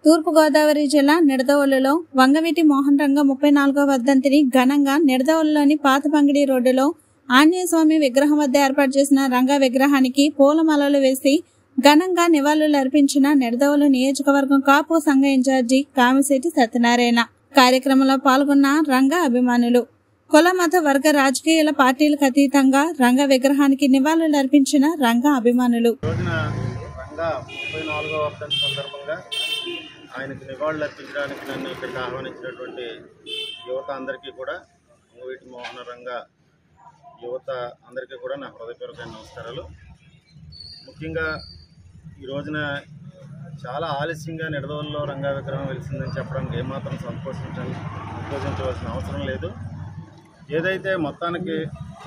తూర్పుగోదావరి జిల్లా నిడదవోలులో వంగవీటి మోహన్ రంగ ముప్పై నాలుగో వర్ధంతిని ఘనంగా నిడదవోలులోని పాత పంగిడి రోడ్డులో ఆంజనేయ స్వామి విగ్రహం వద్ద ఏర్పాటు చేసిన రంగ విగ్రహానికి పూలమాలలు వేసి ఘనంగా నివాళులు అర్పించిన నిడదవోలు నియోజకవర్గం కాపు సంఘ ఇన్ఛార్జి కామిశెట్టి సత్యనారాయణ కార్యక్రమంలో పాల్గొన్న రంగ అభిమానులు కుల మత వర్గ రాజకీయాల పార్టీలకు అతీతంగా రంగ విగ్రహానికి నివాళులు అర్పించిన రంగ అభిమానులు రోజున రంగా ముప్పై నాలుగో వర్ధంతి సందర్భంగా ఆయనకు నివాళులు అర్పించడానికి నన్ను ఇక్కడికి ఆహ్వానించినటువంటి యువత అందరికీ కూడా వీటి మోహన రంగ యువత అందరికీ కూడా నా హృదయపూర్వక నమస్కారాలు ముఖ్యంగా ఈ రోజున చాలా ఆలస్యంగా నిడదవల్లో రంగా విగ్రహం వెలిసిందని చెప్పడానికి ఏమాత్రం సంతోషించాలి సంతోషించవలసిన అవసరం లేదు ఏదైతే మొత్తానికి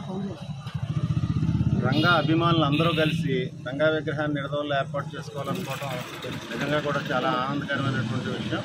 రంగా అభిమానులు అందరూ కలిసి రంగా విగ్రహాన్ని నిడదవల్లో ఏర్పాటు చేసుకోవాలనుకోవడం నిజంగా కూడా చాలా ఆనందకరమైనటువంటి విషయం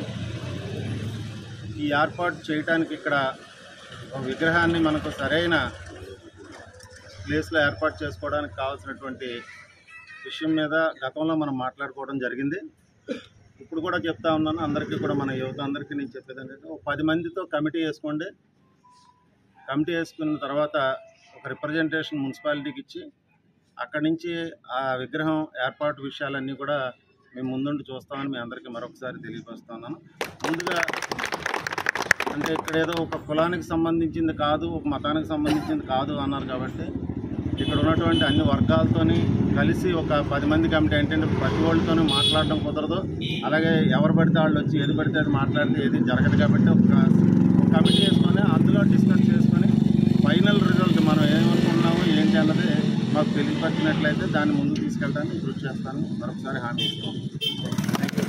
ఈ ఏర్పాటు చేయడానికి ఇక్కడ ఒక విగ్రహాన్ని మనకు సరైన ప్లేస్లో ఏర్పాటు చేసుకోవడానికి కావాల్సినటువంటి విషయం మీద గతంలో మనం మాట్లాడుకోవడం జరిగింది ఇప్పుడు కూడా చెప్తా ఉన్నాను అందరికీ కూడా మన యువత అందరికీ నేను చెప్పేది ఏంటంటే ఒక పది మందితో కమిటీ వేసుకోండి కమిటీ వేసుకున్న తర్వాత ఒక రిప్రజెంటేషన్ మున్సిపాలిటీకి ఇచ్చి అక్కడి నుంచి ఆ విగ్రహం ఏర్పాటు విషయాలన్నీ కూడా మేము ముందుండి చూస్తామని మీ అందరికీ మరొకసారి తెలియపరుస్తున్నాను ముందుగా అంటే ఇక్కడ ఏదో ఒక కులానికి సంబంధించింది కాదు ఒక మతానికి సంబంధించింది కాదు అన్నారు కాబట్టి ఇక్కడ ఉన్నటువంటి అన్ని వర్గాలతోని కలిసి ఒక పది మంది కమిటీ ఏంటంటే ప్రతి వాళ్ళతోనూ మాట్లాడడం కుదరదు అలాగే ఎవరు పడితే వాళ్ళు వచ్చి ఏది పడితే అది మాట్లాడితే ఏది జరగదు కాబట్టి ఒక ఒక కమిటీ వేసుకొని అందులో డిస్కస్ చేసుకొని ఫైనల్ రిజల్ట్ మనం ఏమనుకున్నామో ఏంటి అన్నది మాకు తెలియపరిచినట్లయితే దాన్ని ముందుకు తీసుకెళ్ళడానికి కృషి చేస్తాను మరొకసారి హామీ ఇస్తాను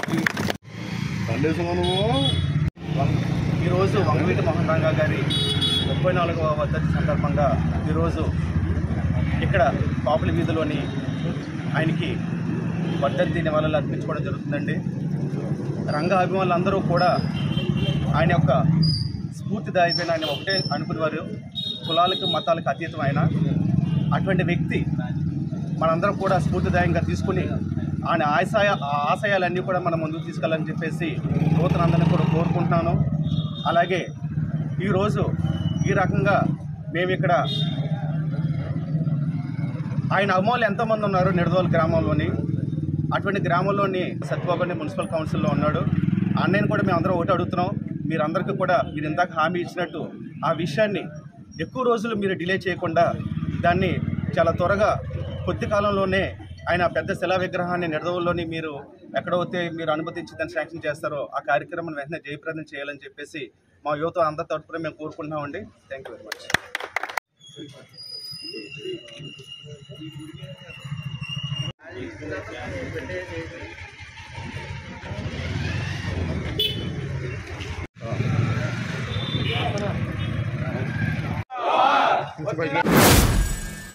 ఈరోజు వంగవీటి మోహన్ రంగా గారి ముప్పై నాలుగవ వర్ధంతి సందర్భంగా ఈరోజు ఇక్కడ కాపుల వీధిలోని ఆయనకి వర్ధంతి నివాళులు అర్పించుకోవడం జరుగుతుందండి రంగ అభిమానులందరూ కూడా ఆయన యొక్క స్ఫూర్తిదాయకమైన ఆయన ఒకటే అనుకునేవారు కులాలకు మతాలకు అతీతం ఆయన అటువంటి వ్యక్తి మనందరం కూడా స్ఫూర్తిదాయంగా తీసుకుని ఆయన ఆశయ ఆ ఆశయాలన్నీ కూడా మనం ముందుకు తీసుకెళ్ళాలని చెప్పేసి నూతనందరినీ కూడా కోరుకుంటున్నాను అలాగే ఈరోజు ఈ రకంగా మేము ఇక్కడ ఆయన అభిమానులు ఎంతమంది ఉన్నారు నిడదోలు గ్రామంలోని అటువంటి గ్రామంలోని సత్యబాబుని మున్సిపల్ కౌన్సిల్లో ఉన్నాడు అన్నయ్యని కూడా మేము అందరం ఒకటి అడుగుతున్నాం మీరందరికీ కూడా మీరు ఇందాక హామీ ఇచ్చినట్టు ఆ విషయాన్ని ఎక్కువ రోజులు మీరు డిలే చేయకుండా దాన్ని చాలా త్వరగా కొద్ది కాలంలోనే ఆయన పెద్ద శిలా విగ్రహాన్ని నిడదవుల్లోని మీరు ఎక్కడైతే మీరు అనుమతించి దాన్ని శాంక్షన్ చేస్తారో ఆ కార్యక్రమాన్ని వెంటనే జయప్రదం చేయాలని చెప్పేసి మా యువత అందరి తరపున మేము కోరుకుంటున్నామండి థ్యాంక్ యూ వెరీ మచ్